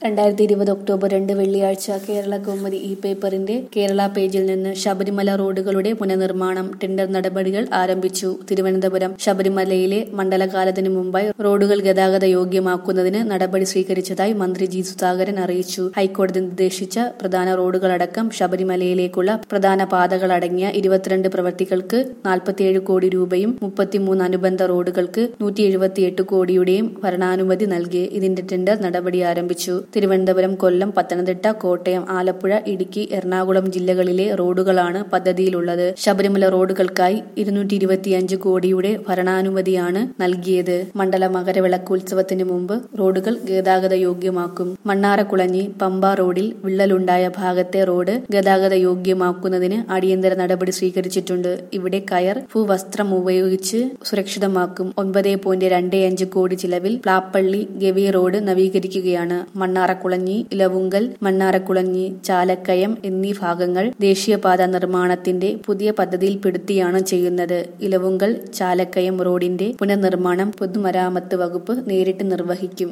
രണ്ടായിരത്തി ഇരുപത് ഒക്ടോബർ രണ്ട് വെള്ളിയാഴ്ച കേരള കൗമുദി ഈ പേപ്പറിന്റെ കേരള പേജിൽ നിന്ന് ശബരിമല റോഡുകളുടെ പുനർനിർമ്മാണം ടെൻഡർ നടപടികൾ ആരംഭിച്ചു തിരുവനന്തപുരം ശബരിമലയിലെ മണ്ഡലകാലത്തിനു മുമ്പായി റോഡുകൾ ഗതാഗത യോഗ്യമാക്കുന്നതിന് നടപടി സ്വീകരിച്ചതായി മന്ത്രി ജി സുധാകരൻ അറിയിച്ചു ഹൈക്കോടതി നിർദ്ദേശിച്ച പ്രധാന റോഡുകളടക്കം ശബരിമലയിലേക്കുള്ള പ്രധാന പാതകളടങ്ങിയ ഇരുപത്തിരണ്ട് പ്രവൃത്തികൾക്ക് നാൽപ്പത്തിയേഴ് കോടി രൂപയും മുപ്പത്തിമൂന്ന് അനുബന്ധ റോഡുകൾക്ക് നൂറ്റി എഴുപത്തിയെട്ട് കോടിയുടെയും ഭരണാനുമതി നൽകി ഇതിന്റെ ടെൻഡർ നടപടി ആരംഭിച്ചു തിരുവനന്തപുരം കൊല്ലം പത്തനംതിട്ട കോട്ടയം ആലപ്പുഴ ഇടുക്കി എറണാകുളം ജില്ലകളിലെ റോഡുകളാണ് പദ്ധതിയിലുള്ളത് ശബരിമല റോഡുകൾക്കായി ഇരുന്നൂറ്റി ഇരുപത്തിയഞ്ച് കോടിയുടെ ഭരണാനുമതിയാണ് നൽകിയത് മണ്ഡല മകരവിളക്കോത്സവത്തിന് മുമ്പ് റോഡുകൾ ഗതാഗത യോഗ്യമാക്കും മണ്ണാറക്കുളഞ്ഞി പമ്പ റോഡിൽ വിള്ളലുണ്ടായ ഭാഗത്തെ റോഡ് ഗതാഗത യോഗ്യമാക്കുന്നതിന് അടിയന്തര നടപടി സ്വീകരിച്ചിട്ടുണ്ട് ഇവിടെ കയർ ഭൂവസ്ത്രം ഉപയോഗിച്ച് സുരക്ഷിതമാക്കും ഒൻപത് പോയിന്റ് രണ്ട് അഞ്ച് കോടി ചിലവിൽ പ്ലാപ്പള്ളി ഗവി റോഡ് നവീകരിക്കുകയാണ് മണ്ണാറക്കുളഞ്ഞി ഇലവുങ്കൽ മണ്ണാറക്കുളഞ്ഞി ചാലക്കയം എന്നീ ഭാഗങ്ങൾ ദേശീയപാത നിർമ്മാണത്തിന്റെ പുതിയ പദ്ധതിയിൽപ്പെടുത്തിയാണ് ചെയ്യുന്നത് ഇലവുങ്കൽ ചാലക്കയം റോഡിന്റെ പുനർനിർമ്മാണം പൊതുമരാമത്ത് വകുപ്പ് നേരിട്ട് നിർവഹിക്കും